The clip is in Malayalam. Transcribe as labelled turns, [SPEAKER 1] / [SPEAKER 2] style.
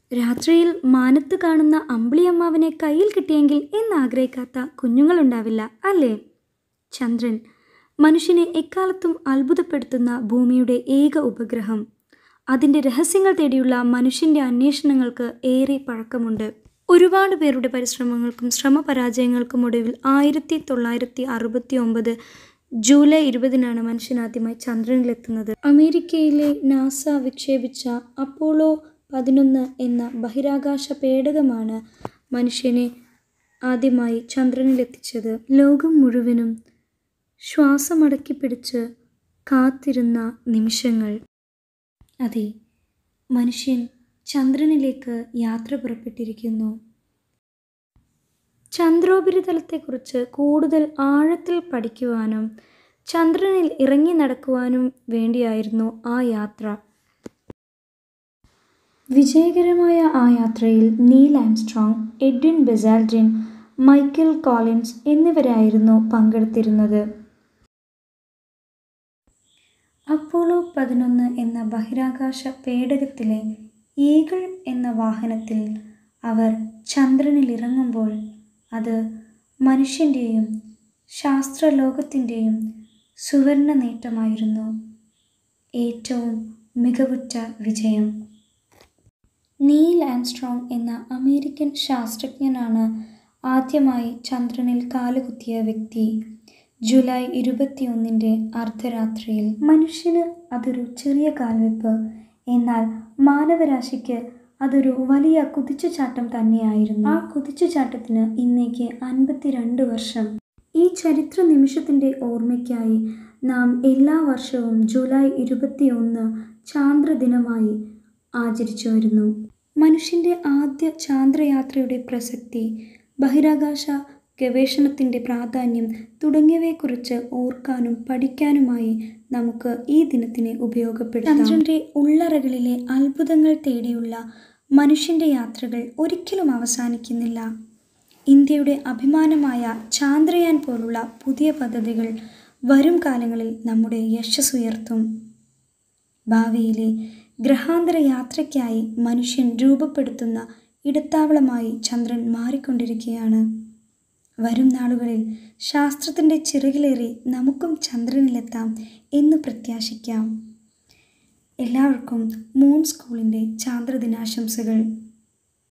[SPEAKER 1] രാത്രിയിൽ മാനത്ത് കാണുന്ന അമ്പിളിയമ്മാവനെ കയ്യിൽ കിട്ടിയെങ്കിൽ എന്നാഗ്രഹിക്കാത്ത കുഞ്ഞുങ്ങളുണ്ടാവില്ല അല്ലേ ചന്ദ്രൻ മനുഷ്യനെ എക്കാലത്തും അത്ഭുതപ്പെടുത്തുന്ന ഭൂമിയുടെ ഏക ഉപഗ്രഹം അതിൻ്റെ രഹസ്യങ്ങൾ തേടിയുള്ള മനുഷ്യൻ്റെ അന്വേഷണങ്ങൾക്ക് ഏറെ പഴക്കമുണ്ട് ഒരുപാട് പേരുടെ പരിശ്രമങ്ങൾക്കും ശ്രമപരാജയങ്ങൾക്കും ഒടുവിൽ ആയിരത്തി തൊള്ളായിരത്തി അറുപത്തി ഒമ്പത് ജൂലൈ ഇരുപതിനാണ് മനുഷ്യൻ ആദ്യമായി ചന്ദ്രനിലെത്തുന്നത് അമേരിക്കയിലെ നാസ വിക്ഷേപിച്ച അപ്പോളോ പതിനൊന്ന് എന്ന ബഹിരാകാശ പേടകമാണ് മനുഷ്യനെ ആദ്യമായി ചന്ദ്രനിലെത്തിച്ചത് ലോകം മുഴുവനും ശ്വാസമടക്കി പിടിച്ച് കാത്തിരുന്ന നിമിഷങ്ങൾ അതെ മനുഷ്യൻ ചന്ദ്രനിലേക്ക് യാത്ര പുറപ്പെട്ടിരിക്കുന്നു ചന്ദ്രോപരിതലത്തെക്കുറിച്ച് കൂടുതൽ ആഴത്തിൽ പഠിക്കുവാനും ചന്ദ്രനിൽ ഇറങ്ങി നടക്കുവാനും വേണ്ടിയായിരുന്നു ആ യാത്ര വിജയകരമായ ആ യാത്രയിൽ Neil Armstrong Edwin Buzz Aldrin Michael Collins എന്നിവരായിരുന്നു പങ്കെടുത്തിരുന്നത് അപ്പോളോ പതിനൊന്ന് എന്ന ബഹിരാകാശ പേടകത്തിലെ ഈഗിൾ എന്ന വാഹനത്തിൽ അവർ ചന്ദ്രനിൽ ഇറങ്ങുമ്പോൾ അത് മനുഷ്യൻ്റെയും ശാസ്ത്രലോകത്തിൻ്റെയും സുവർണ നേട്ടമായിരുന്നു ഏറ്റവും മികവുറ്റ വിജയം നീൽ ആംസ്ട്രോങ് എന്ന അമേരിക്കൻ ശാസ്ത്രജ്ഞനാണ് ആദ്യമായി ചന്ദ്രനിൽ കാലുകുത്തിയ വ്യക്തി ജൂലൈ ഇരുപത്തിയൊന്നിൻ്റെ അർദ്ധരാത്രിയിൽ മനുഷ്യന് അതൊരു ചെറിയ കാൽവെപ്പ് എന്നാൽ മാനവരാശിക്ക് അതൊരു വലിയ കുതിച്ചുചാട്ടം തന്നെയായിരുന്നു ആ കുതിച്ചുചാട്ടത്തിന് ഇന്നേക്ക് അൻപത്തിരണ്ട് വർഷം ഈ ചരിത്ര നിമിഷത്തിൻ്റെ ഓർമ്മയ്ക്കായി നാം എല്ലാ വർഷവും ജൂലൈ ഇരുപത്തിയൊന്ന് ചാന്ദ്രദിനമായി ആചരിച്ചു വരുന്നു മനുഷ്യൻ്റെ ആദ്യ ചാന്ദ്രയാത്രയുടെ പ്രസക്തി ബഹിരാകാശ ഗവേഷണത്തിൻ്റെ പ്രാധാന്യം തുടങ്ങിയവയെക്കുറിച്ച് ഓർക്കാനും പഠിക്കാനുമായി നമുക്ക് ഈ ദിനത്തിനെ ഉപയോഗപ്പെടുത്താം ചന്ദ്രൻ്റെ ഉള്ളറകളിലെ അത്ഭുതങ്ങൾ തേടിയുള്ള മനുഷ്യൻ്റെ യാത്രകൾ ഒരിക്കലും അവസാനിക്കുന്നില്ല ഇന്ത്യയുടെ അഭിമാനമായ ചാന്ദ്രയാൻ പോലുള്ള പുതിയ പദ്ധതികൾ വരും കാലങ്ങളിൽ നമ്മുടെ യശസ്സുയർത്തും ഭാവിയിലെ ഗ്രഹാന്തര യാത്രയ്ക്കായി മനുഷ്യൻ രൂപപ്പെടുത്തുന്ന ഇടത്താവളമായി ചന്ദ്രൻ മാറിക്കൊണ്ടിരിക്കുകയാണ് വരും നാളുകളിൽ ശാസ്ത്രത്തിൻ്റെ ചിറകിലേറി നമുക്കും ചന്ദ്രനിലെത്താം എന്ന് പ്രത്യാശിക്കാം എല്ലാവർക്കും മൂൺ സ്കൂളിൻ്റെ ചാന്ദ്രദിനാശംസകൾ